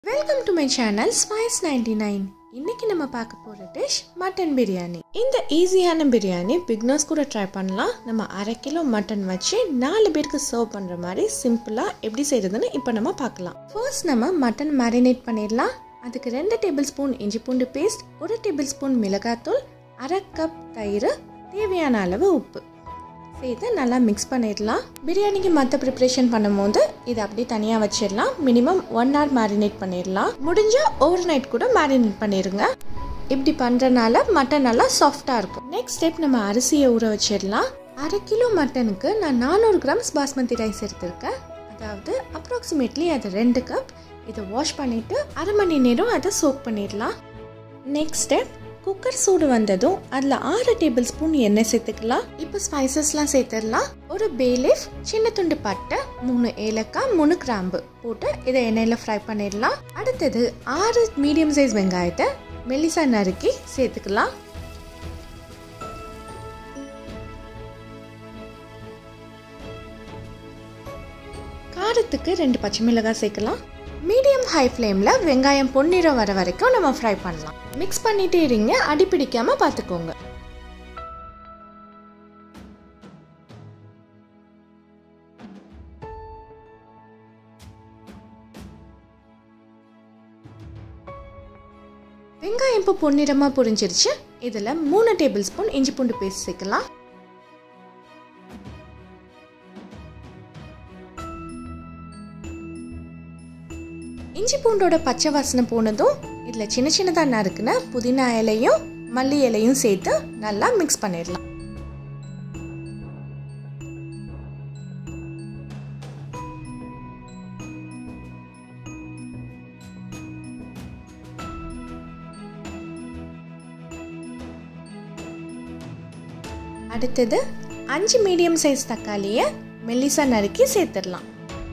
welcome to my channel spice ninety nine இன்னைக்கு நம்ம பார்க்க போகிற டிஷ் மட்டன் பிரியாணி இந்த ஈஸியான பிரியாணி பிக்னர்ஸ் கூட ட்ரை பண்ணலாம் நம்ம அரை கிலோ மட்டன் வச்சு நாலு பேருக்கு சர்வ் பண்ணுற மாதிரி சிம்பிளாக எப்படி செய்கிறதுன்னு இப்போ நம்ம பார்க்கலாம் ஃபர்ஸ்ட் நம்ம மட்டன் மேரினேட் பண்ணிடலாம் அதுக்கு ரெண்டு டேபிள் ஸ்பூன் இஞ்சி பூண்டு பேஸ்ட் ஒரு டேபிள் ஸ்பூன் மிளகாத்தூள் அரை கப் தயிர் தேவையான அளவு உப்பு சேர்த்து நல்லா மிக்ஸ் பண்ணிடலாம் பிரியாணிக்கு மற்ற ப்ரிப்ரேஷன் பண்ணும்போது இதை அப்படியே தனியாக வச்சிடலாம் மினிமம் ஒன் ஹவர் மேரினேட் பண்ணிடலாம் முடிஞ்சால் ஓவர் நைட் கூட மேரினேட் பண்ணிடுங்க இப்படி பண்ணுறனால மட்டன் நல்லா சாஃப்டாக இருக்கும் நெக்ஸ்ட் ஸ்டெப் நம்ம அரிசியை ஊற வச்சிடலாம் அரை கிலோ மட்டனுக்கு நான் நானூறு கிராம்ஸ் பாஸ்மதி ரைஸ் எடுத்திருக்கேன் அதாவது அப்ராக்சிமேட்லி அது ரெண்டு கப் இதை வாஷ் பண்ணிவிட்டு அரை மணி நேரம் அதை சோக் பண்ணிடலாம் நெக்ஸ்ட் ஸ்டெப் குக்கர் சூடு வந்ததும் அதில் ஆறு டேபிள் ஸ்பூன் எண்ணெய் சேர்த்துக்கலாம் இப்போ ஸ்பைசஸ்லாம் சேர்த்துடலாம் ஒரு பேலீஃப் சின்ன துண்டு பட்டை மூணு ஏலக்காய் மூணு கிராம்பு போட்டு இதை எண்ணெயில் ஃப்ரை பண்ணிடலாம் அடுத்தது ஆறு மீடியம் சைஸ் வெங்காயத்தை மெல்லிசா நறுக்கி சேர்த்துக்கலாம் காரத்துக்கு ரெண்டு பச்சை மிளகாய் சேர்க்கலாம் மீடியம் ஹை ஃப்ளேமில் வெங்காயம் பொன்னிறம் வர வரைக்கும் நம்ம ஃப்ரை பண்ணலாம் மிக்ஸ் பண்ணிட்டே இருங்க அடி பிடிக்காம பார்த்துக்கோங்க வெங்காயம் இப்போ பொன்னிறமாக புரிஞ்சிருச்சு இதில் மூணு டேபிள் ஸ்பூன் இஞ்சி பூண்டு பேஸ்ட் சேர்க்கலாம் இஞ்சி பூண்டோட பச்சை வாசனை போனதும் இதில் சின்ன சின்னதாக நறுக்குன புதினா இலையும் மல்லி இலையும் சேர்த்து நல்லா மிக்ஸ் பண்ணிடலாம் அடுத்தது அஞ்சு மீடியம் சைஸ் தக்காளியை மெல்லிசா நறுக்கி சேர்த்துடலாம்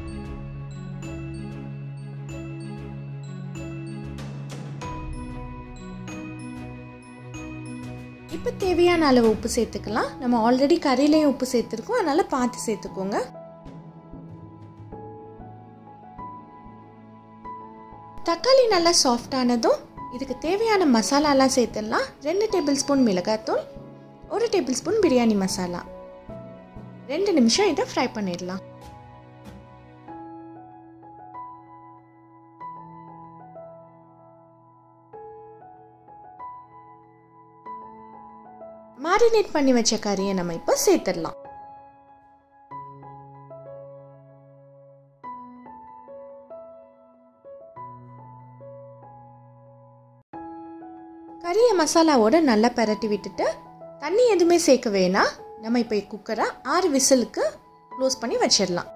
இப்போ தேவையான அளவு உப்பு சேர்த்துக்கலாம் நம்ம ஆல்ரெடி கறியிலையும் உப்பு சேர்த்துருக்கோம் அதனால் பார்த்து சேர்த்துக்கோங்க தக்காளி நல்லா சாஃப்டானதும் இதுக்கு தேவையான மசாலாலாம் சேர்த்துடலாம் ரெண்டு டேபிள் ஸ்பூன் மிளகாத்தூள் ஒரு டேபிள் ஸ்பூன் பிரியாணி மசாலா ரெண்டு நிமிஷம் இதை ஃப்ரை பண்ணிடலாம் மேரினேட் பண்ணி வச்ச கறியை நம்ம இப்போ சேர்த்துடலாம் கறியை மசாலாவோட நல்லா பரட்டி விட்டுட்டு தண்ணி எதுவுமே சேர்க்க வேணாம் நம்ம இப்போ குக்கரை ஆறு விசிலுக்கு க்ளோஸ் பண்ணி வச்சிடலாம்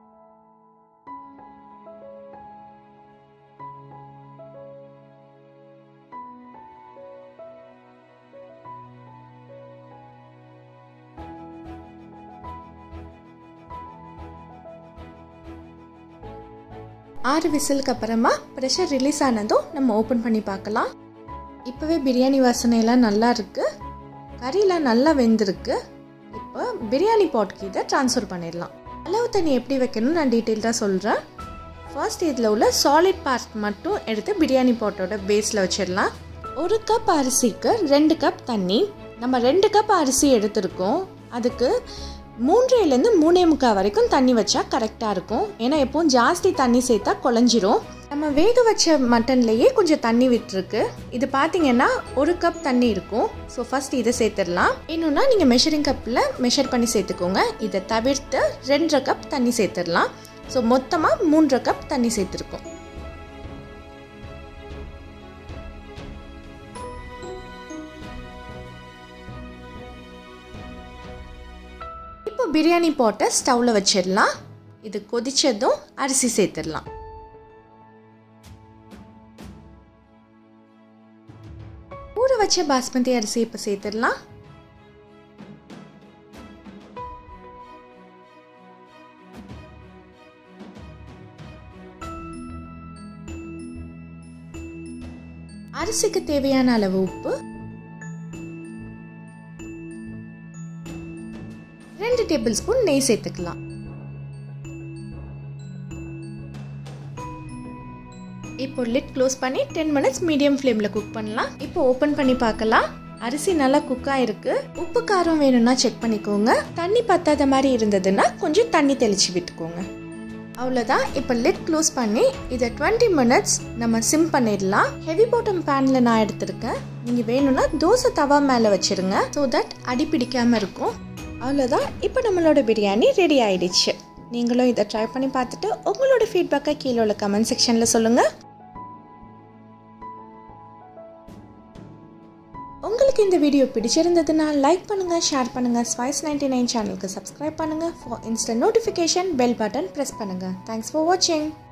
ஆறு விசிலுக்கு அப்புறமா ப்ரெஷர் ரிலீஸ் ஆனதும் நம்ம ஓப்பன் பண்ணி பார்க்கலாம் இப்போவே பிரியாணி வாசனையெல்லாம் நல்லா இருக்கு கறியெலாம் நல்லா வெந்திருக்கு இப்போ பிரியாணி பாட்க்கு இதை ட்ரான்ஸ்ஃபர் பண்ணிடலாம் அளவு தண்ணி எப்படி வைக்கணும்னு நான் டீட்டெயில்டாக சொல்கிறேன் ஃபர்ஸ்ட் இதில் உள்ள சாலிட் பார்ட் மட்டும் எடுத்து பிரியாணி பாட்டோட பேஸில் வச்சிடலாம் ஒரு கப் அரிசிக்கு ரெண்டு கப் தண்ணி நம்ம ரெண்டு கப் அரிசி எடுத்திருக்கோம் அதுக்கு மூன்றையிலேருந்து மூணே முக்கால் வரைக்கும் தண்ணி வச்சா கரெக்டாக இருக்கும் ஏன்னா எப்பவும் ஜாஸ்தி தண்ணி சேர்த்தா குழஞ்சிரும் நம்ம வேக வச்ச மட்டன்லேயே கொஞ்சம் தண்ணி விட்டுருக்கு இது பார்த்தீங்கன்னா ஒரு கப் தண்ணி இருக்கும் ஸோ ஃபஸ்ட் இதை சேர்த்துடலாம் இன்னொன்னா நீங்கள் மெஷரிங் கப்பில் மெஷர் பண்ணி சேர்த்துக்கோங்க இதை தவிர்த்து ரெண்டரை கப் தண்ணி சேர்த்துடலாம் ஸோ மொத்தமாக மூன்றரை கப் தண்ணி சேர்த்துருக்கோம் இப்போ பிரியாணி போட்டை ஸ்டவ்வில் வச்சிடலாம் இது கொதிச்சதும் அரிசி சேர்த்துடலாம் ஊற வச்ச பாஸ்மதி அரிசி இப்போ சேர்த்துடலாம் அரிசிக்கு தேவையான அளவு உப்பு ரெண்டு டேபிள் ஸ்பூன் நெய் சேர்த்துக்கலாம் இப்போ லிட் க்ளோஸ் பண்ணி டென் மினிட்ஸ் மீடியம் ஃப்ளேமில் குக் பண்ணலாம் இப்போ ஓப்பன் பண்ணி பார்க்கலாம் அரிசி நல்லா குக் ஆயிருக்கு உப்பு காரம் வேணும்னா செக் பண்ணிக்கோங்க தண்ணி பத்தாத மாதிரி இருந்ததுன்னா கொஞ்சம் தண்ணி தெளிச்சு விட்டுக்கோங்க அவ்வளோதான் இப்போ லிட் க்ளோஸ் பண்ணி இதை டுவெண்ட்டி மினிட்ஸ் நம்ம சிம் பண்ணிடலாம் ஹெவி பாட்டம் பேனில் நான் எடுத்திருக்கேன் நீங்கள் வேணும்னா தோசை தவா மேலே வச்சுருங்க ஸோ தட் அடி பிடிக்காமல் இருக்கும் அவ்வளோதான் இப்போ நம்மளோட பிரியாணி ரெடி ஆயிடுச்சு நீங்களும் இதை ட்ரை பண்ணி பார்த்துட்டு உங்களோட ஃபீட்பேக்கை கீழே உள்ள கமெண்ட் செக்ஷனில் சொல்லுங்கள் உங்களுக்கு இந்த வீடியோ பிடிச்சிருந்ததுன்னா லைக் பண்ணுங்கள் ஷேர் பண்ணுங்கள் ஸ்பைஸ் நைன்டி நைன் சேனலுக்கு சப்ஸ்கிரைப் பண்ணுங்கள் for instant notification bell button press பண்ணுங்கள் தேங்க்ஸ் ஃபார் வாட்சிங்